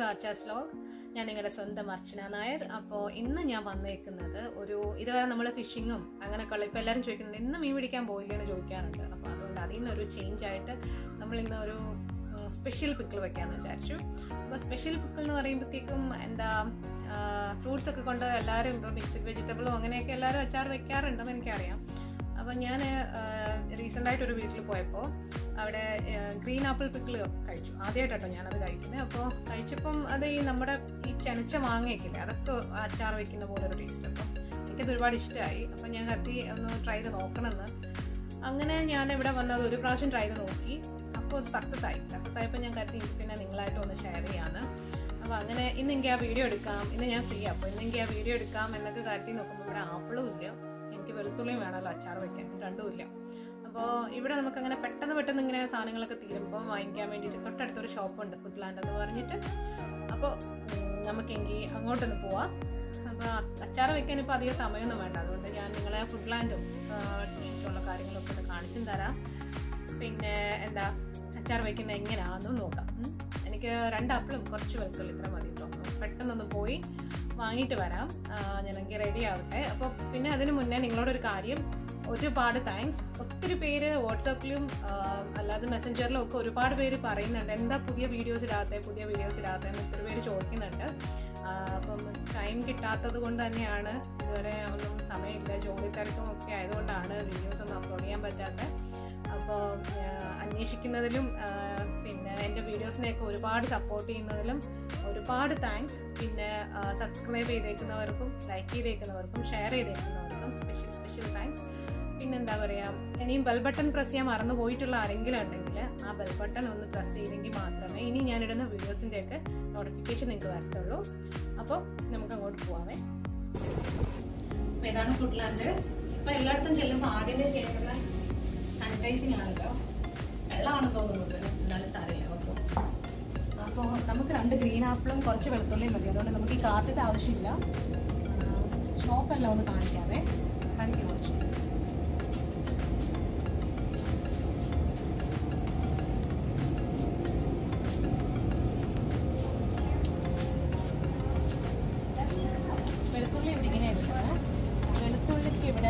ആർച്ചാസ് vlog ഞാൻ നിങ്ങളുടെ സ്വന്തം അർച്ചന നായർ അപ്പോൾ ഇന്ന് ഞാൻ വന്നേക്കുന്നത് ഒരു ഇതുവരെ നമ്മൾ ഫിഷിങ്ങും അങ്ങനെയൊക്കെയുള്ള ഇപ്പോൾ എല്ലാവരും ചോദിക്കുന്നുണ്ട് ഇന്ന് മീൻ പിടിക്കാൻ പോയില്ലേ എന്ന് ചോദിക്കാറുണ്ട് അപ്പോൾ അതുകൊണ്ട് അതിൽ നിന്നൊരു ചേഞ്ച് ആയിട്ട് നമ്മൾ ഇന്ന് ഒരു സ്പെഷ്യൽ പിക്കിൾ വെക്കാമെന്ന് വിചാരിച്ചു അപ്പോൾ സ്പെഷ്യൽ പിക്കിൾ എന്ന് പറയുമ്പോഴത്തേക്കും എന്താ ഫ്രൂട്ട്സ് ഒക്കെ കൊണ്ട് എല്ലാവരും ഇപ്പോൾ മിക്സ്ഡ് വെജിറ്റബിളും അങ്ങനെയൊക്കെ എല്ലാവരും അച്ചാർ വെക്കാറുണ്ടെന്ന് എനിക്കറിയാം അപ്പോൾ ഞാൻ റീസെൻ്റ് ആയിട്ട് ഒരു വീട്ടിൽ പോയപ്പോൾ അവിടെ ഗ്രീൻ ആപ്പിൾ പിക്കിൾ കഴിച്ചു ആദ്യമായിട്ടോ ഞാനത് കഴിക്കുന്നത് അപ്പോൾ കഴിച്ചപ്പം അത് ഈ നമ്മുടെ ഈ ചെനച്ച മാങ്ങയൊക്കെ അതൊക്കെ അച്ചാർ വെക്കുന്ന പോലെ ഒരു ടേസ്റ്റ് അപ്പം എനിക്കത് ഒരുപാട് ഇഷ്ടമായി അപ്പം ഞാൻ കരുതി ഒന്ന് ട്രൈ ചെയ്ത് നോക്കണമെന്ന് അങ്ങനെ ഞാൻ ഇവിടെ വന്നത് ഒരു പ്രാവശ്യം ട്രൈ ചെയ്ത് നോക്കി അപ്പോൾ അത് സക്സസ് ആയി സക്സസ് ആയപ്പോൾ ഞാൻ കരുതി പിന്നെ നിങ്ങളായിട്ട് ഒന്ന് ഷെയർ ചെയ്യാന്ന് അപ്പോൾ അങ്ങനെ ഇന്ന് എനിക്ക് ആ വീഡിയോ എടുക്കാം ഇന്ന് ഞാൻ ഫ്രീ അപ്പോൾ ഇന്ന് എനിക്ക് ആ വീഡിയോ എടുക്കാം എന്നൊക്കെ കരുതി നോക്കുമ്പോൾ ഇവിടെ ആപ്പിളും ഇല്ല എനിക്ക് വെളുത്തുള്ളിയും വേണമല്ലോ അച്ചാർ വെക്കാൻ രണ്ടും ഇല്ല അപ്പോൾ ഇവിടെ നമുക്ക് അങ്ങനെ പെട്ടെന്ന് പെട്ടെന്ന് ഇങ്ങനെ സാധനങ്ങളൊക്കെ തീരുമ്പോൾ വാങ്ങിക്കാൻ വേണ്ടിയിട്ട് തൊട്ടടുത്തൊരു ഷോപ്പുണ്ട് ഫുഡ് ലാൻഡ് എന്ന് പറഞ്ഞിട്ട് അപ്പോൾ നമുക്കെങ്കിൽ അങ്ങോട്ടൊന്ന് പോവാം അപ്പോൾ അച്ചാർ വെക്കാൻ ഇപ്പോൾ അധികം സമയമൊന്നും വേണ്ട അതുകൊണ്ട് ഞാൻ നിങ്ങളെ ഫുഡ് ലാൻഡും ഉള്ള കാര്യങ്ങളൊക്കെ ഒന്ന് കാണിച്ചും തരാം പിന്നെ എന്താ അച്ചാർ വയ്ക്കുന്ന എങ്ങനെയാണെന്നും നോക്കാം എനിക്ക് രണ്ട് അപ്പിളും കുറച്ച് വെളുത്തുള്ളി ഇത്ര മതി കേട്ടോ പെട്ടെന്നൊന്ന് പോയി വാങ്ങിയിട്ട് വരാം ഞാനെങ്കിൽ റെഡി ആവട്ടെ അപ്പോൾ പിന്നെ അതിന് മുന്നേ നിങ്ങളോടൊരു കാര്യം ഒരുപാട് താങ്ക്സ് ഒത്തിരി പേര് വാട്സപ്പിലും അല്ലാതെ മെസ്സഞ്ചറിലും ഒക്കെ ഒരുപാട് പേര് പറയുന്നുണ്ട് എന്താ പുതിയ വീഡിയോസ് ഇടാത്തത് പുതിയ വീഡിയോസ് ഇടാത്തതെന്ന് ഒത്തിരി പേര് ചോദിക്കുന്നുണ്ട് അപ്പം ടൈം കിട്ടാത്തത് കൊണ്ട് തന്നെയാണ് ഇതുവരെ ഒന്നും സമയമില്ല ജോലി തിരക്കും ഒക്കെ ആയതുകൊണ്ടാണ് വീഡിയോസ് ഒന്നും അപ്ലോഡ് ചെയ്യാൻ പറ്റാത്തത് അപ്പോൾ അന്വേഷിക്കുന്നതിലും പിന്നെ എൻ്റെ വീഡിയോസിനെയൊക്കെ ഒരുപാട് സപ്പോർട്ട് ചെയ്യുന്നതിലും ഒരുപാട് താങ്ക്സ് പിന്നെ സബ്സ്ക്രൈബ് ചെയ്തേക്കുന്നവർക്കും ലൈക്ക് ചെയ്തേക്കുന്നവർക്കും ഷെയർ ചെയ്തേക്കുന്നവർക്കും സ്പെഷ്യൽ സ്പെഷ്യൽ താങ്ക്സ് പിന്നെന്താ പറയുക ഇനിയും ബെൽ ബട്ടൺ പ്രസ് ചെയ്യാൻ മറന്നു പോയിട്ടുള്ള ആരെങ്കിലും ഉണ്ടെങ്കിൽ ആ ബെൽ ബട്ടൺ ഒന്ന് പ്രസ് ചെയ്തെങ്കിൽ മാത്രമേ ഇനി ഞാനിടുന്ന വീഡിയോസിൻ്റെയൊക്കെ നോട്ടിഫിക്കേഷൻ നിങ്ങൾക്ക് വരത്തുള്ളൂ അപ്പോൾ നമുക്ക് അങ്ങോട്ട് പോവാമേ അപ്പോൾ ഇതാണ് ഫുഡ് ലാൻഡ് ഇപ്പോൾ എല്ലായിടത്തും ചെല്ലുമ്പോൾ ആദ്യമേ ചെയ്യേണ്ടത് സാനിറ്റൈസിങ് ആണല്ലോ വെള്ളമാണെന്ന് തോന്നുന്നു എന്നാലും സാരമില്ല അപ്പോൾ അപ്പോൾ നമുക്ക് രണ്ട് ഗ്രീൻ ആപ്പിളും കുറച്ച് വെളുത്തുള്ളിയും മതി അതുകൊണ്ട് നമുക്ക് ഈ കാർട്ടിൻ്റെ ആവശ്യമില്ല ഷോപ്പെല്ലാം ഒന്ന് കാണിക്കാവേ കാണിക്കാം കുറച്ച് വെളുത്തുള്ളി ഇവിടെ ഇങ്ങനെ എടുക്കുന്നത് വെളുത്തുള്ളിക്ക് ഇവിടെ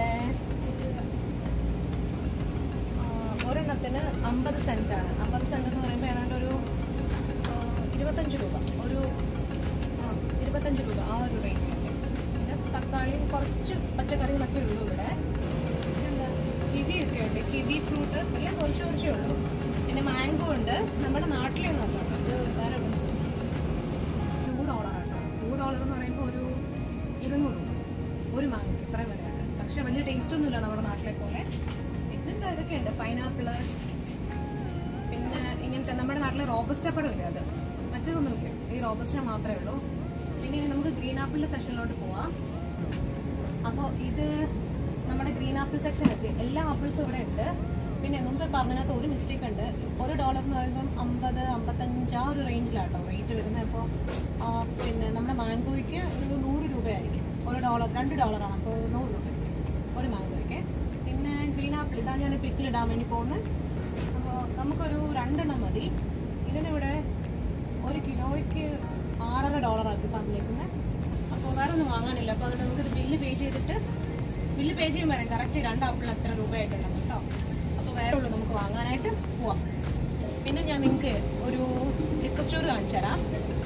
ഒരെണ്ണത്തിന് അമ്പത് സെന്റ് ആണ് അമ്പത് സെന്റ് എന്ന് പറയുമ്പോൾ ഏതാണ്ട് ഒരു ഇരുപത്തഞ്ച് രൂപ ഒരു ഇരുപത്തഞ്ച് രൂപ ആ ഒരു റേറ്റിലൊക്കെ പിന്നെ തക്കാളിയും കുറച്ച് പച്ചക്കറികളൊക്കെ ഉള്ളൂ ഇവിടെ കിവിയൊക്കെ ഉണ്ട് കിവി ഫ്രൂട്ട് എല്ലാം കുറച്ച് കുറച്ചേ ഉള്ളൂ പിന്നെ മാംഗോ ഉണ്ട് നമ്മുടെ നാട്ടിലെ ഒന്നും ഇത് വേറെ ടൂ ഡോളറാട്ടോ ടൂ ഡോളർ എന്ന് പറയുമ്പോൾ ഒരു ഇരുന്നൂറ് രൂപ ഒരു മാങ്ങ ഇത്രയും വിലയുണ്ട് പക്ഷെ വലിയ ടേസ്റ്റ് ഒന്നുമില്ല നമ്മുടെ നാട്ടിലെ പോലെ പിന്നെന്താ ഇതൊക്കെ ഉണ്ട് പൈനാപ്പിള് പിന്നെ ഇങ്ങനത്തെ നമ്മുടെ നാട്ടിലെ റോബസ്റ്റ പഴം ഇല്ല അത് മറ്റേതൊന്നുമില്ല ഈ റോബസ്റ്റ മാത്രമേ ഉള്ളൂ പിന്നെ ഇനി നമുക്ക് ഗ്രീൻ ആപ്പിളിൻ്റെ സെക്ഷനിലോട്ട് പോവാം അപ്പോൾ ഇത് നമ്മുടെ ഗ്രീൻ ആപ്പിൾ സെക്ഷൻ എത്തി എല്ലാ ആപ്പിൾസും ഇവിടെ ഉണ്ട് പിന്നെ മുമ്പ് പറഞ്ഞതിനകത്ത് ഒരു മിസ്റ്റേക്ക് ഉണ്ട് ഒരു ഡോളർ എന്ന് പറയുമ്പം അമ്പത് അമ്പത്തഞ്ച് ആ ഒരു റേഞ്ചിലാട്ടോ റേറ്റ് വരുന്നത് അപ്പോൾ പിന്നെ നമ്മുടെ മാംഗോയ്ക്ക് ഒരു നൂറ് രൂപയായിരിക്കും ഒരു ഡോളർ രണ്ട് ഡോളറാണ് അപ്പോൾ ഒരു നൂറ് രൂപയ്ക്ക് ഒരു മാംഗോയ്ക്ക് പിന്നെ ഗ്രീൻ ആപ്പിൾ ഇതാണ് ഞാൻ പിക്കിലിടാൻ വേണ്ടി പോകുന്നത് അപ്പോൾ നമുക്കൊരു രണ്ടെണ്ണം മതി ഇതിനിവിടെ ഒരു കിലോയ്ക്ക് ആറര ഡോളറാണ് ഇപ്പോൾ പറഞ്ഞേക്കുന്നത് അപ്പോൾ വേറെ ഒന്നും വാങ്ങാനില്ല അപ്പോൾ അതുകൊണ്ട് നമുക്കൊരു ബില്ല് പേ ചെയ്തിട്ട് ബില്ല് പേ ചെയ്യുമ്പോൾ വരാം കറക്റ്റ് രണ്ട് ആപ്പിളിന് എത്ര രൂപയായിട്ടുണ്ടാവും കേട്ടോ അപ്പോൾ വേറെ ഉള്ളൂ നമുക്ക് വാങ്ങാനായിട്ട് പോവാം പിന്നെ ഞാൻ നിങ്ങൾക്ക് ഒരു ലിക്കർ സ്റ്റോർ കാണിച്ചു തരാം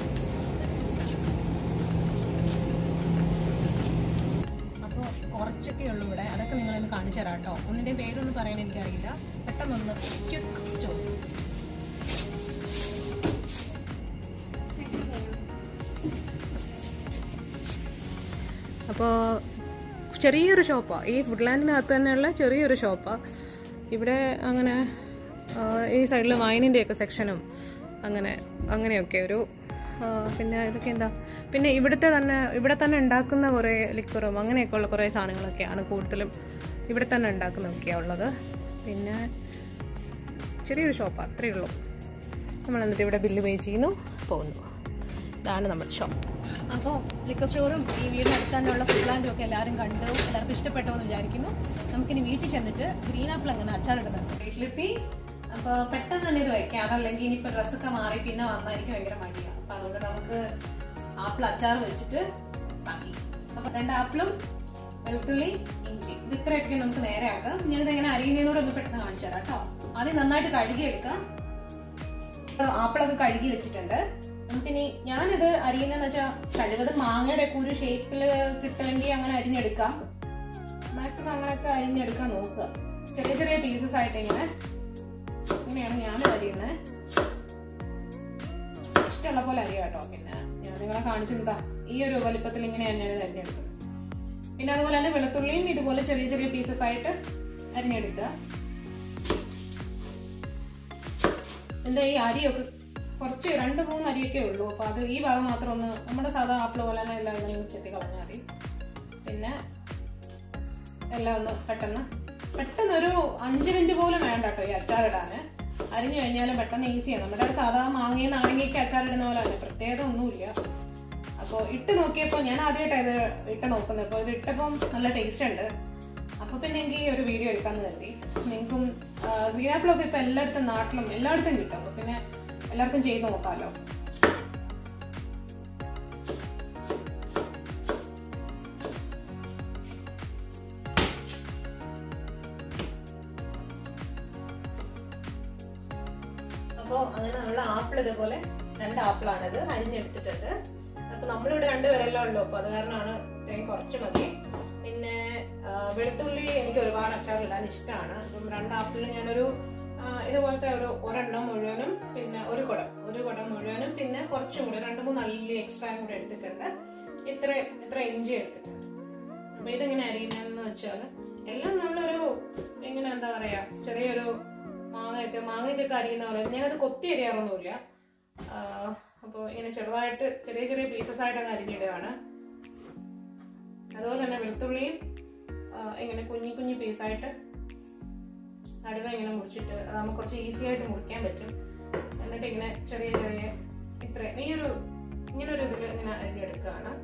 അപ്പോൾ കുറച്ചൊക്കെ ഉള്ളൂ ഇവിടെ അതൊക്കെ നിങ്ങളൊന്ന് കാണിച്ചു തരാം കേട്ടോ ഒന്നിൻ്റെ പേരൊന്നും പറയാൻ എനിക്കറിയില്ല പെട്ടെന്നൊന്ന് ക്വിക്ക് ചോദിക്കും അപ്പോൾ ചെറിയൊരു ഷോപ്പാണ് ഈ ഫുഡ്ലാൻഡിനകത്ത് തന്നെയുള്ള ചെറിയൊരു ഷോപ്പാണ് ഇവിടെ അങ്ങനെ ഈ സൈഡിൽ വൈനിൻ്റെയൊക്കെ സെക്ഷനും അങ്ങനെ അങ്ങനെയൊക്കെ ഒരു പിന്നെ ഇതൊക്കെ എന്താ പിന്നെ ഇവിടുത്തെ തന്നെ ഇവിടെ തന്നെ ഉണ്ടാക്കുന്ന കുറേ ലിക്വറും അങ്ങനെയൊക്കെയുള്ള കുറേ സാധനങ്ങളൊക്കെയാണ് കൂടുതലും ഇവിടെ തന്നെ ഉണ്ടാക്കുന്നതൊക്കെയാണ് ഉള്ളത് പിന്നെ ചെറിയൊരു ഷോപ്പാണ് അത്രയേ ഉള്ളൂ നമ്മൾ എന്നിട്ട് ഇവിടെ ബില്ല് പേ ചെയ്യുന്നു പോകുന്നു ഇതാണ് നമ്മുടെ ഷോപ്പ് അപ്പോൾ ലിക്കർ സ്റ്റോറും ഈ വീടിന് അടുത്ത് തന്നെയുള്ള ഫുഡ് ലാൻഡും ഒക്കെ എല്ലാവരും കണ്ടു എല്ലാവർക്കും ഇഷ്ടപ്പെട്ടോ എന്ന് വിചാരിക്കുന്നു നമുക്കിനി വീട്ടിൽ ചെന്നിട്ട് ഗ്രീൻ ആപ്പിൾ അങ്ങനെ അച്ചാറിടുന്നുണ്ട് വീട്ടിലെത്തി അപ്പോൾ പെട്ടെന്ന് തന്നെ ഇത് വെക്കാം അതല്ലെങ്കിൽ ഇനിയിപ്പോൾ ഡ്രസ്സൊക്കെ മാറി പിന്നെ വന്നാൽ എനിക്ക് ഭയങ്കര മടിയാണ് അപ്പോൾ അതുകൊണ്ട് നമുക്ക് ആപ്പിൾ അച്ചാർ വെച്ചിട്ട് ബാക്കി അപ്പോൾ രണ്ട് ആപ്പിളും വെളുത്തുള്ളി ഇഞ്ചി ഇത് ഇത്രയൊക്കെ നമുക്ക് നേരെ ആക്കാം ഞാനിത് എങ്ങനെ അരിയുന്നതിനോട് ഒന്ന് പെട്ടെന്ന് കാണിച്ചു തരാം കേട്ടോ ആദ്യം നന്നായിട്ട് കഴുകിയെടുക്കാം ആപ്പിളൊക്കെ കഴുകി വെച്ചിട്ടുണ്ട് നമുക്കിനി ഞാനിത് അരിയുന്നതെന്ന് വെച്ചാൽ കഴിവതും മാങ്ങയുടെ ഒക്കെ ഒരു ഷേപ്പിൽ കിട്ടുമെങ്കിൽ അങ്ങനെ അരിഞ്ഞെടുക്കാം മാക്സിമം അങ്ങനെയൊക്കെ അരിഞ്ഞെടുക്കാൻ നോക്കുക ചെറിയ ചെറിയ പീസസ് ആയിട്ട് ഇങ്ങനെ ഇങ്ങനെയാണ് ഞാൻ അരിയുന്നത് ഇഷ്ടമുള്ള പോലെ അരിയാം കേട്ടോ പിന്നെ ഞാൻ നിങ്ങളെ കാണിച്ചെന്താ ഈ ഒരു വലിപ്പത്തിൽ ഇങ്ങനെയാണ് ഞാനിത് അരിഞ്ഞെടുക്കുന്നത് പിന്നെ അതുപോലെ തന്നെ വെളുത്തുള്ളിയും ഇതുപോലെ ചെറിയ ചെറിയ പീസസ് ആയിട്ട് അരിഞ്ഞെടുക്കുക എന്താ ഈ അരിയൊക്കെ കുറച്ച് രണ്ട് മൂന്ന് അരിയൊക്കെ ഉള്ളൂ അപ്പോൾ അത് ഈ ഭാഗം മാത്രം ഒന്ന് നമ്മുടെ സാധാ ആപ്പിൾ പോലെ തന്നെ എല്ലാം ഒന്ന് ചെത്തി കളഞ്ഞാൽ മതി പിന്നെ എല്ലാം ഒന്ന് പെട്ടെന്ന് പെട്ടെന്ന് ഒരു അഞ്ച് മിനിറ്റ് പോലും വേണ്ട കേട്ടോ ഈ അച്ചാറിടാൻ അരിഞ്ഞു കഴിഞ്ഞാലും പെട്ടെന്ന് ഈസിയാണ് നമ്മുടെ അവിടെ സാധാ മാങ്ങയും നാരങ്ങയ്ക്ക് അച്ചാറിടുന്ന പോലെ തന്നെ പ്രത്യേകത ഒന്നുമില്ല അപ്പോൾ ഇട്ട് നോക്കിയപ്പോൾ ഞാൻ ആദ്യമായിട്ടാണ് ഇത് ഇട്ട് നോക്കുന്നത് അപ്പോൾ ഇത് ഇട്ടപ്പം നല്ല ടേസ്റ്റ് ഉണ്ട് അപ്പോൾ പിന്നെ എനിക്ക് ഈ ഒരു വീഡിയോ എടുക്കാമെന്ന് കരുതി നിങ്ങൾക്കും ഗ്രീൻ ആപ്പിളൊക്കെ ഇപ്പോൾ എല്ലായിടത്തും നാട്ടിലും എല്ലായിടത്തും കിട്ടും അപ്പോൾ പിന്നെ എല്ലാവർക്കും ചെയ്ത് നോക്കാമല്ലോ അപ്പോൾ അങ്ങനെ നമ്മൾ ആപ്പിൾ ഇതുപോലെ രണ്ട് ആപ്പിളാണിത് അരിഞ്ഞെടുത്തിട്ടുണ്ട് അപ്പൊ നമ്മളിവിടെ രണ്ടുപേരല്ലേ ഉള്ളൂ അപ്പൊ അത് കാരണമാണ് ഇത്രയും കുറച്ച് മതി പിന്നെ ആ, വെളുത്തുള്ളി എനിക്ക് ഒരുപാട് അച്ചാർ ഇടാൻ ഇഷ്ടമാണ് അപ്പം രണ്ട് ആപ്പിളിൽ ഞാനൊരു ആ, ഇതുപോലത്തെ ഒരു ഒരെണ്ണം മുഴുവനും പിന്നെ ഒരു കുടം ഒരു കുടം മുഴുവനും പിന്നെ കുറച്ചും കൂടെ രണ്ട് മൂന്ന് അല്ലി എക്സ്ട്രാ കൂടെ എടുത്തിട്ടുണ്ട് ഇത്ര ഇത്ര ഇഞ്ചി എടുത്തിട്ടുണ്ട് അപ്പൊ ഇതെങ്ങനെ അരിയുന്നതെന്ന് വെച്ചാൽ എല്ലാം നമ്മളൊരു എങ്ങനെ എന്താ പറയാ ചെറിയൊരു മാങ്ങയൊക്കെ മാങ്ങയ്ക്കൊക്കെ അരിയുന്ന പോലെ ഞാനത് കൊത്തി അരിയാറൊന്നുമില്ല അപ്പോൾ ഇങ്ങനെ ചെറുതായിട്ട് ചെറിയ ചെറിയ പീസസ് ആയിട്ട് അങ്ങ് അരിഞ്ഞിടുകയാണ് അതുപോലെ തന്നെ വെളുത്തുള്ളിയും ആ, ഇങ്ങനെ കുഞ്ഞു കുഞ്ഞു പീസായിട്ട് നടുവ ഇങ്ങനെ മുറിച്ചിട്ട് അതാകുമ്പോൾ കുറച്ച് ഈസി ആയിട്ട് മുറിക്കാൻ പറ്റും എന്നിട്ട് ഇങ്ങനെ ചെറിയ ചെറിയ ഇത്ര ഈ ഒരു ഇങ്ങനെ ഒരു ഇതിൽ ഇങ്ങനെ അരിഞ്ഞെടുക്കുകയാണ്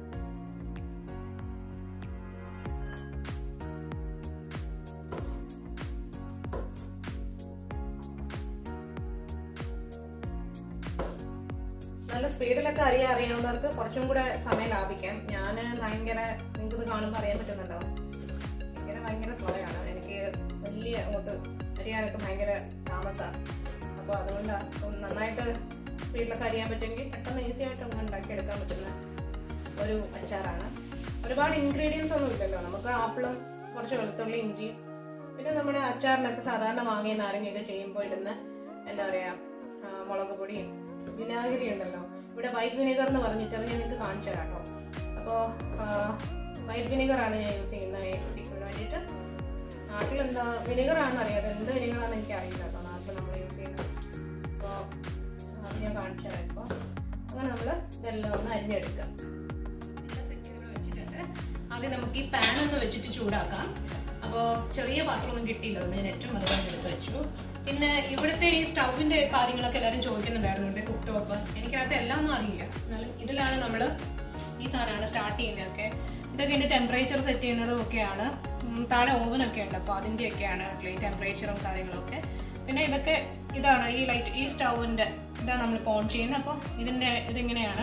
നല്ല സ്പീഡിലൊക്കെ അറിയാൻ അറിയാവുന്നവർക്ക് കുറച്ചും കൂടെ സമയം ലാഭിക്കാം ഞാൻ ഭയങ്കര നിങ്ങൾക്ക് ഇത് കാണുമ്പോൾ അറിയാൻ പറ്റുന്നുണ്ടാവും ഭയങ്കര ഭയങ്കര സ്ലോയാണ് എനിക്ക് വലിയ അങ്ങോട്ട് അറിയാനൊക്കെ ഭയങ്കര താമസമാണ് അപ്പോൾ അതുകൊണ്ട് നന്നായിട്ട് സ്പീഡിലൊക്കെ അറിയാൻ പറ്റുമെങ്കിൽ പെട്ടെന്ന് ഈസി ആയിട്ട് നമുക്ക് ഉണ്ടാക്കിയെടുക്കാൻ പറ്റുന്ന ഒരു അച്ചാറാണ് ഒരുപാട് ഇൻഗ്രീഡിയൻസ് ഒന്നും ഇല്ലല്ലോ നമുക്ക് ആപ്പിളും കുറച്ച് വെളുത്തുള്ളി ഇഞ്ചി പിന്നെ നമ്മുടെ അച്ചാറിനൊക്കെ സാധാരണ മാങ്ങയും നാരങ്ങയൊക്കെ ചെയ്യുമ്പോൾ ഇടുന്ന എന്താ പറയാ ആ, മുളക് പൊടിയും വിനാഗിരി ഉണ്ടല്ലോ ഇവിടെ വൈറ്റ് വിനെഗർ എന്ന് പറഞ്ഞിട്ട് അത് ഞാൻ നിങ്ങൾക്ക് കാണിച്ചു തരാം കേട്ടോ അപ്പോൾ വൈറ്റ് വിനെഗർ ആണ് ഞാൻ യൂസ് ചെയ്യുന്നത് ഈ കുട്ടിക്ക് വേണ്ടിയിട്ട് നാട്ടിൽ എന്താ വിനെഗർ ആണെന്ന് അറിയാതെ എന്ത് വിനെഗർ ആണെന്ന് എനിക്ക് അറിയില്ല കേട്ടോ നാട്ടിൽ നമ്മൾ യൂസ് ചെയ്യുന്നത് അപ്പോൾ അത് ഞാൻ കാണിച്ചു തരാം ഇപ്പോൾ അങ്ങനെ നമ്മൾ ഇതെല്ലാം ഒന്ന് അരിഞ്ഞെടുക്കുക എല്ലാം set ചെയ്ത് ഇവിടെ വെച്ചിട്ടുണ്ട് ആദ്യം നമുക്ക് ഈ പാൻ ഒന്ന് വെച്ചിട്ട് ചൂടാക്കാം അപ്പോൾ ചെറിയ പാത്രമൊന്നും കിട്ടിയില്ല അതുകൊണ്ട് ഞാൻ ഏറ്റവും വലുതാണ് എടുത്ത് വെച്ചു പിന്നെ ഇവിടുത്തെ ഈ സ്റ്റൗവിന്റെ കാര്യങ്ങളൊക്കെ എല്ലാവരും ചോദിക്കുന്നുണ്ടായിരുന്നു ഇവിടെ കുക്ക് ടോപ്പ് എനിക്കകത്ത് എല്ലാം ഒന്നും അറിയില്ല എന്നാലും ഇതിലാണ് നമ്മൾ ഈ സാധനമാണ് സ്റ്റാർട്ട് ചെയ്യുന്നതൊക്കെ ഇതൊക്കെ എൻ്റെ ടെമ്പറേച്ചർ സെറ്റ് ചെയ്യുന്നതും ഒക്കെയാണ് ഉം, താഴെ ഓവനൊക്കെ ഉണ്ട് അപ്പോൾ അതിൻ്റെയൊക്കെയാണ് ടെമ്പറേച്ചറും കാര്യങ്ങളൊക്കെ പിന്നെ ഇതൊക്കെ ഇതാണ് ഈ ലൈറ്റ് ഈ സ്റ്റൗവിൻ്റെ ഇതാണ് നമ്മൾ ഓൺ ചെയ്യുന്നത് അപ്പോൾ ഇതിൻ്റെ ഇതിങ്ങനെയാണ്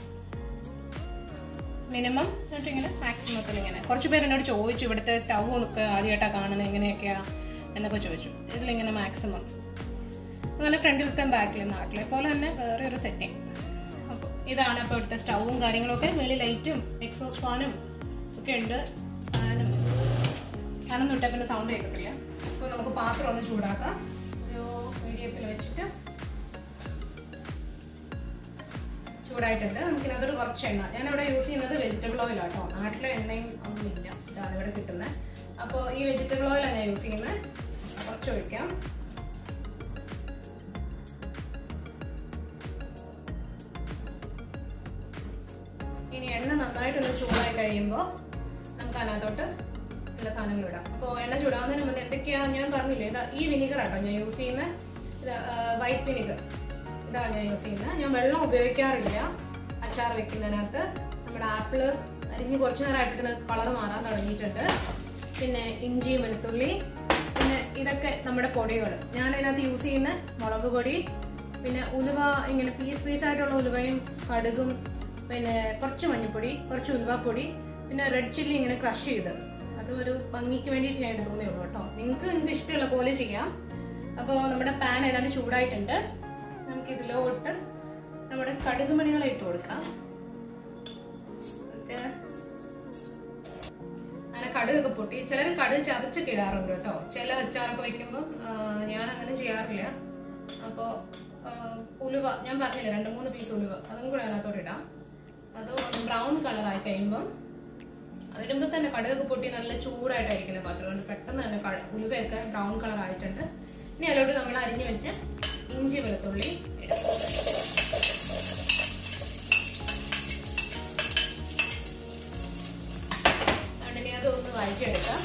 മിനിമം എന്നിട്ട് ഇങ്ങനെ മാക്സിമത്തിൽ ഇങ്ങനെ കുറച്ച് പേര് എന്നോട് ചോദിച്ചു ഇവിടുത്തെ സ്റ്റൗ ഒക്കെ ആദ്യമായിട്ടാണ് കാണുന്നത് എങ്ങനെയൊക്കെയാ എന്നൊക്കെ ചോദിച്ചു ഇതിലിങ്ങനെ മാക്സിമം അങ്ങനെ ഫ്രണ്ടിലത്തെ ബാക്കിലെ നാട്ടിലെ പോലെ തന്നെ വേറെ ഒരു സെറ്റിംഗ് അപ്പോൾ ഇതാണ് അപ്പോൾ ഇവിടുത്തെ സ്റ്റൗവും കാര്യങ്ങളൊക്കെ വെളി ലൈറ്റും എക്സോസ്റ്റ് ഫാനും ഒക്കെ ഉണ്ട് ഫാനും ഫാനൊന്നും ഇട്ടാൽ പിന്നെ സൗണ്ട് കേൾക്കത്തില്ല അപ്പോൾ നമുക്ക് പാത്രം ഒന്ന് ചൂടാക്കാം ഒരു മീഡിയത്തിൽ വെച്ചിട്ട് ചൂടായിട്ടുണ്ട് നമുക്ക് ഇതിനകത്തൊരു കുറച്ച് എണ്ണ ഞാനിവിടെ യൂസ് ചെയ്യുന്നത് വെജിറ്റബിൾ ഓയിലാണ് കേട്ടോ നാട്ടിലെ എണ്ണയും ഒന്നുമില്ല ഇതാണ് ഇവിടെ കിട്ടുന്നത് അപ്പോൾ ഈ വെജിറ്റബിൾ ഓയിലാണ് ഞാൻ യൂസ് ചെയ്യുന്നത് കുറച്ച് ഒഴിക്കാം ഇനി എണ്ണ നന്നായിട്ടൊന്ന് ചൂടായി കഴിയുമ്പോൾ നമുക്ക് അതിനകത്തോട്ട് എല്ലാ സാധനങ്ങളും ഇടാം അപ്പോൾ എണ്ണ ചൂടാവുന്നതിന് മുന്നേ എന്തൊക്കെയാണ് ഞാൻ പറഞ്ഞില്ലേ ഇതാ ഈ വിനിഗർ ആട്ടോ ഞാൻ യൂസ് ചെയ്യുന്ന ഇത് വൈറ്റ് വിനിഗർ ഇതാണ് ഞാൻ യൂസ് ചെയ്യുന്നത് ഞാൻ വെള്ളം ഉപയോഗിക്കാറില്ല അച്ചാർ വെക്കുന്നതിനകത്ത് നമ്മുടെ ആപ്പിള് അരിഞ്ഞ് കുറച്ച് നേരം ആയപ്പോഴത്തേന് കളർ മാറാൻ തുടങ്ങിയിട്ടുണ്ട് പിന്നെ ഇഞ്ചി വെളുത്തുള്ളി പിന്നെ ഇതൊക്കെ നമ്മുടെ പൊടികൾ ഞാൻ അതിനകത്ത് യൂസ് ചെയ്യുന്ന മുളക് പൊടി പിന്നെ ഉലുവ ഇങ്ങനെ പീസ് പീസ് ആയിട്ടുള്ള ഉലുവയും കടുകും പിന്നെ കുറച്ച് മഞ്ഞൾപ്പൊടി കുറച്ച് ഉലുവാപ്പൊടി പിന്നെ റെഡ് ചില്ലി ഇങ്ങനെ ക്രഷ് ചെയ്ത് അത് ഒരു ഭംഗിക്ക് വേണ്ടിയിട്ട് ഞാൻ തോന്നിയുള്ളൂ കേട്ടോ നിങ്ങൾക്ക് നിങ്ങൾക്ക് ഇഷ്ടമുള്ള പോലെ ചെയ്യാം അപ്പോൾ നമ്മുടെ പാൻ ഏതാണ്ട് ചൂടായിട്ടുണ്ട് നമുക്ക് ഇതിലോട്ട് നമ്മുടെ കടുക് മണികൾ ഇട്ട് കൊടുക്കാം എന്നിട്ട് അങ്ങനെ കടുകൊക്കെ പൊട്ടി ചിലർ കടുക് ചതച്ചൊക്കെ ഇടാറുണ്ട് കേട്ടോ ചില അച്ചാറൊക്കെ വെക്കുമ്പോൾ ഞാൻ അങ്ങനെ ചെയ്യാറില്ല അപ്പോൾ ഉലുവ ഞാൻ പറഞ്ഞില്ല രണ്ട് മൂന്ന് പീസ് ഉലുവ അതും കൂടെ അതിനകത്തോട്ട് ഇടാം അത് ഒന്ന് ബ്രൗൺ കളറായി കഴിയുമ്പം അതിടുമ്പോൾ തന്നെ കടുകൊക്കെ പൊട്ടി നല്ല ചൂടായിട്ടായിരിക്കുന്നത് പാത്രം അതുകൊണ്ട് പെട്ടെന്ന് തന്നെ കട- ഉലുവയൊക്കെ ബ്രൗൺ കളർ ആയിട്ടുണ്ട് ഇനി അതിലോട്ട് നമ്മൾ അരിഞ്ഞു വെച്ച് ഇഞ്ചി വെളുത്തുള്ളി ഇടാം അതുകൊണ്ട് ഇനി അതൊന്ന് വഴറ്റിയെടുക്കാം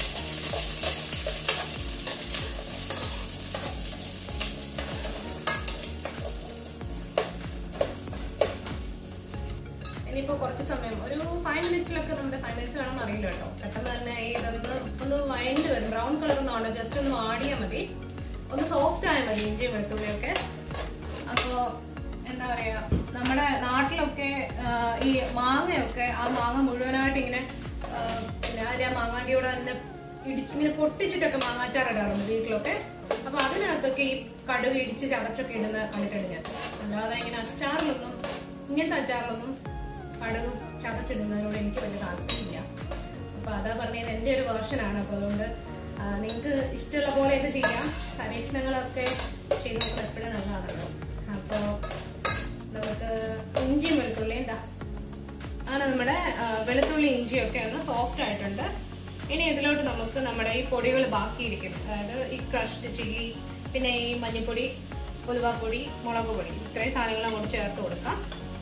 ഇനിയിപ്പോ കുറച്ച് സമയം ഒരു ഫൈവ് മിനിറ്റ്സിലൊക്കെ നമ്മുടെ ഫൈവ് മിനിറ്റ്സ് വേണമെന്ന് അറിയില്ല കേട്ടോ പെട്ടെന്ന് തന്നെ ഇതൊന്ന് ഒന്ന് വഴണ്ട് വരും ബ്രൗൺ കളർ ഒന്നാണ് ജസ്റ്റ് ഒന്ന് വാടിയാൽ മതി ഒന്ന് സോഫ്റ്റ് ആയാൽ മതി ഇഞ്ചി വെളുത്തുള്ളിയൊക്കെ അപ്പോൾ എന്താ പറയാ നമ്മുടെ നാട്ടിലൊക്കെ ആ, ഈ മാങ്ങയൊക്കെ ആ മാങ്ങ മുഴുവനായിട്ട് ഇങ്ങനെ ആ, പിന്നെ അതിലെ ആ മാങ്ങാണ്ടിയോടെ തന്നെ ഇടിച്ച് ഇങ്ങനെ പൊട്ടിച്ചിട്ടൊക്കെ മാങ്ങാച്ചാർ ഇടാറുണ്ട് വീട്ടിലൊക്കെ അപ്പൊ അതിനകത്തൊക്കെ ഈ കടുക് ഇടിച്ച് ചതച്ചൊക്കെ ഇടുന്ന കണ്ടിട്ടുണ്ട് ഞാൻ അല്ലാതെ ഇങ്ങനെ അച്ചാറിലൊന്നും ഇങ്ങനത്തെ അച്ചാറിലൊന്നും കടുക് ചതച്ചിടുന്നതിനോട് എനിക്ക് വലിയ താല്പര്യമില്ല അപ്പൊ അതാ പറഞ്ഞത് എന്റെ ഒരു വേർഷനാണ് അപ്പൊ അതുകൊണ്ട് നിങ്ങൾക്ക് ഇഷ്ടമുള്ള പോലെയൊക്കെ ചെയ്യാം പരീക്ഷണങ്ങളൊക്കെ ചെയ്ത് നോക്കുന്നത് എപ്പോഴും നല്ലതാണല്ലോ അപ്പോ നമുക്ക് ഇഞ്ചിയും വെളുത്തുള്ളിയും എന്താ അങ്ങനെ നമ്മുടെ ആ, വെളുത്തുള്ളി ഇഞ്ചിയൊക്കെ ഒന്ന് സോഫ്റ്റ് ആയിട്ടുണ്ട് ഇനി ഇതിലോട്ട് നമുക്ക് നമ്മുടെ ഈ പൊടികൾ ബാക്കിയിരിക്കും അതായത് ഈ ക്രഷ്ഡ് ചില്ലി പിന്നെ ഈ മഞ്ഞൾപ്പൊടി ഉലുവാപ്പൊടി മുളക് പൊടി ഇത്രയും സാധനങ്ങൾ അങ്ങോട്ട് ചേർത്ത് കൊടുക്കാം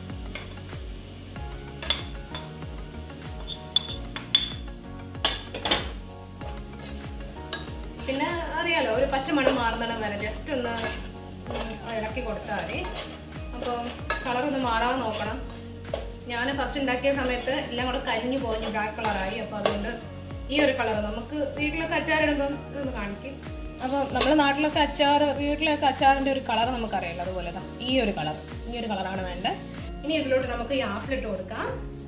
പിന്നെ അറിയാലോ ഒരു പച്ചമണം മാറുന്നിടം വരെ ജസ്റ്റ് ഒന്ന് ഉം, ഇളക്കി കൊടുത്താൽ മതി അപ്പോൾ കളർ ഒന്ന് മാറാതെ നോക്കണം ഞാൻ ഫസ്റ്റ് ഉണ്ടാക്കിയ സമയത്ത് എല്ലാം കൂടെ കരിഞ്ഞു പോഞ്ഞ് ബ്ലാക്ക് കളറായി അപ്പോൾ അതുകൊണ്ട് ഈ ഒരു കളർ നമുക്ക് വീട്ടിലൊക്കെ അച്ചാറിടുമ്പം ഇതൊന്ന് കാണിക്കും അപ്പോൾ നമ്മുടെ നാട്ടിലൊക്കെ അച്ചാർ വീട്ടിലൊക്കെ അച്ചാറിൻ്റെ ഒരു കളർ നമുക്കറിയാലോ അതുപോലെ ദാ ഈ ഒരു കളർ ഈ ഒരു കളറാണ് വേണ്ടത് ഇനി ഇതിലോട്ട് നമുക്ക് ഈ ആപ്പിൾ ഇട്ട് കൊടുക്കാം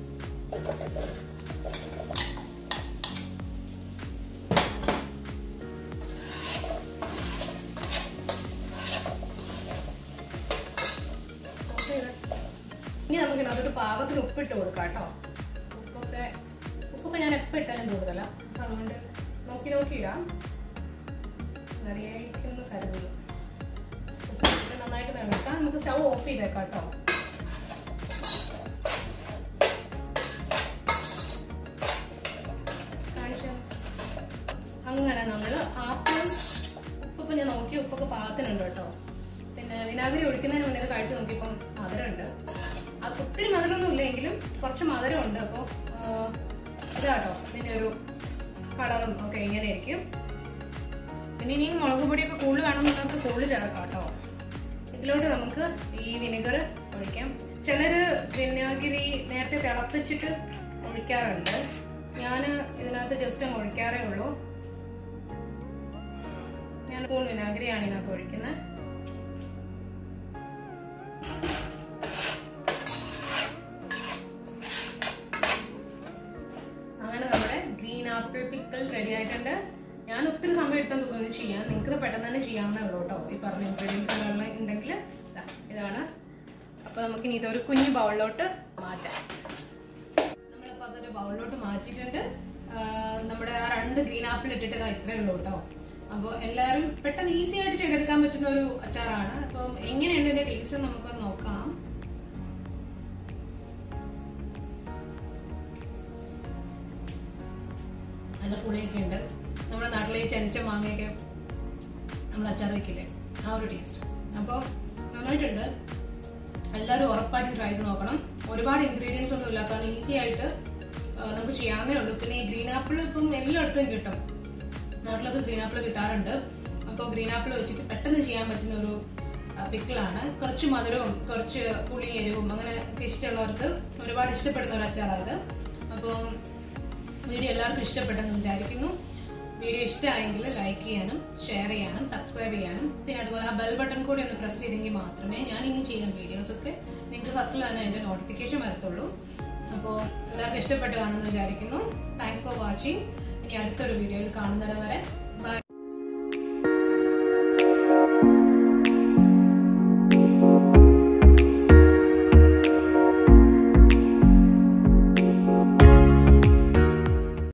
ഇനി നമുക്ക് ഇതിനകത്തൊരു പാകത്തിന് ഉപ്പിട്ട് കൊടുക്കാം കേട്ടോ ഉപ്പൊക്കെ ഉപ്പൊക്കെ ഞാൻ എപ്പോൾ ഇട്ടാലും കൂടുതല അതുകൊണ്ട് നോക്കി നോക്കി ഇടാം നിറയായിരിക്കുമെന്ന് കരുതുന്നു ഉപ്പിട്ട് നന്നായിട്ട് നിലക്കാം നമുക്ക് സ്റ്റൗ ഓഫ് ചെയ്തേക്കാം കേട്ടോ കാണിച്ചോ അങ്ങനെ നമ്മൾ ആപ്പിളും ഉപ്പിപ്പോൾ ഞാൻ നോക്കി ഉപ്പൊക്കെ പാകത്തിനുണ്ട് കേട്ടോ പിന്നെ വിനാഗിരി ഒഴിക്കുന്നതിന് മുന്നേ ഇത് കഴിച്ച് നോക്കിയപ്പം മധുരമുണ്ട് അത് ഒത്തിരി മധുരമൊന്നും ഇല്ലെങ്കിലും കുറച്ച് മധുരമുണ്ട് അപ്പോൾ ഇതാട്ടോ ഇതിൻ്റെ ഒരു കളറും ഒക്കെ ഇങ്ങനെ ആയിരിക്കും പിന്നെ ഇനിയും മുളക് പൊടിയൊക്കെ കൂടുതൽ വേണമെന്നുണ്ടെങ്കിൽ കൂടുതൽ ചേർക്കാം കേട്ടോ ഇതിലോട്ട് നമുക്ക് ഈ വിനെഗർ ഒഴിക്കാം ചിലർ വിനാഗിരി നേരത്തെ തിളപ്പിച്ചിട്ട് ഒഴിക്കാറുണ്ട് ഞാൻ ഇതിനകത്ത് ജസ്റ്റ് അങ്ങ് ഒഴിക്കാറേ ഉള്ളൂ ഞാൻ സ്പൂൺ വിനാഗിരിയാണ് ഇതിനകത്ത് ഒഴിക്കുന്നത് അങ്ങനെ നമ്മുടെ ഗ്രീൻ ആപ്പിൾ പിക്കൽ റെഡി ആയിട്ടുണ്ട് ഞാൻ ഒത്തിരി സമയം എടുത്താൽ തോന്നുന്നത് ചെയ്യാൻ നിങ്ങൾക്ക് പെട്ടെന്ന് തന്നെ ചെയ്യാവുന്നേ ഉള്ളൂ കേട്ടോ ഈ പറഞ്ഞ ഇൻഗ്രീഡിയൻസ് ഉണ്ടെങ്കിൽ ദാ ഇതാണ് അപ്പോൾ നമുക്കിനി ഇതൊരു കുഞ്ഞു ബൗളിലോട്ട് മാറ്റാം നമ്മളിപ്പോൾ അതൊരു ബൗളിലോട്ട് മാറ്റിയിട്ടുണ്ട് ആ, നമ്മുടെ ആ രണ്ട് ഗ്രീൻ ആപ്പിൾ ഇട്ടിട്ട് ഇതാ ഇത്രയേ ഉള്ളൂ കേട്ടോ അപ്പോൾ എല്ലാവരും പെട്ടെന്ന് ഈസി ആയിട്ട് ചെയ്തെടുക്കാൻ പറ്റുന്ന ഒരു അച്ചാറാണ് അപ്പം എങ്ങനെയുണ്ട് ഇതിന്റെ ടേസ്റ്റ് നമുക്കൊന്ന് നോക്കാം നല്ല പുളിയൊക്കെ ഉണ്ട് നമ്മുടെ നാട്ടിലെ ഈ ചെനച്ച മാങ്ങയൊക്കെ നമ്മൾ അച്ചാർ വെക്കില്ലേ ആ ഒരു ടേസ്റ്റ് അപ്പോൾ നന്നായിട്ടുണ്ട് എല്ലാവരും ഉറപ്പായിട്ടും ട്രൈ ചെയ്ത് നോക്കണം ഒരുപാട് ഇൻഗ്രീഡിയൻസ് ഒന്നും ഇല്ലാത്തതാണ് ഈസി ആയിട്ട് ആ, നമുക്ക് ചെയ്യാവുന്നേ ഉള്ളൂ പിന്നെ ഈ ഗ്രീൻ ആപ്പിൾ ഇപ്പം എല്ലായിടത്തും കിട്ടും നാട്ടിലൊക്കെ ഗ്രീൻ ആപ്പിൾ കിട്ടാറുണ്ട് അപ്പോൾ ഗ്രീൻ ആപ്പിൾ വെച്ചിട്ട് പെട്ടെന്ന് ചെയ്യാൻ പറ്റുന്ന ഒരു പിക്കിളാണ് കുറച്ച് മധുരവും കുറച്ച് പുളി എരിവും അങ്ങനെ ഒക്കെ ഇഷ്ടമുള്ളവർക്ക് ഒരുപാട് ഇഷ്ടപ്പെടുന്ന ഒരു അച്ചാറാണ് ഇത് അപ്പോൾ വീഡിയോ എല്ലാവർക്കും ഇഷ്ടപ്പെട്ടെന്ന് വിചാരിക്കുന്നു വീഡിയോ ഇഷ്ടമായെങ്കിൽ ലൈക്ക് ചെയ്യാനും ഷെയർ ചെയ്യാനും സബ്സ്ക്രൈബ് ചെയ്യാനും പിന്നെ അതുപോലെ ആ ബെൽ ബട്ടൺ കൂടി ഒന്ന് പ്രസ് ചെയ്തെങ്കിൽ മാത്രമേ ഞാൻ ഇനി ചെയ്യുന്ന വീഡിയോസ് ഒക്കെ നിങ്ങൾക്ക് ഫസ്റ്റിൽ തന്നെ അതിന്റെ നോട്ടിഫിക്കേഷൻ വരത്തുള്ളൂ അപ്പോൾ എല്ലാവർക്കും ഇഷ്ടപ്പെട്ട് കാണുമെന്ന് വിചാരിക്കുന്നു താങ്ക്സ് ഫോർ വാച്ചിങ് ഇനി അടുത്തൊരു വീഡിയോയിൽ കാണുന്നത് വരെ ബൈ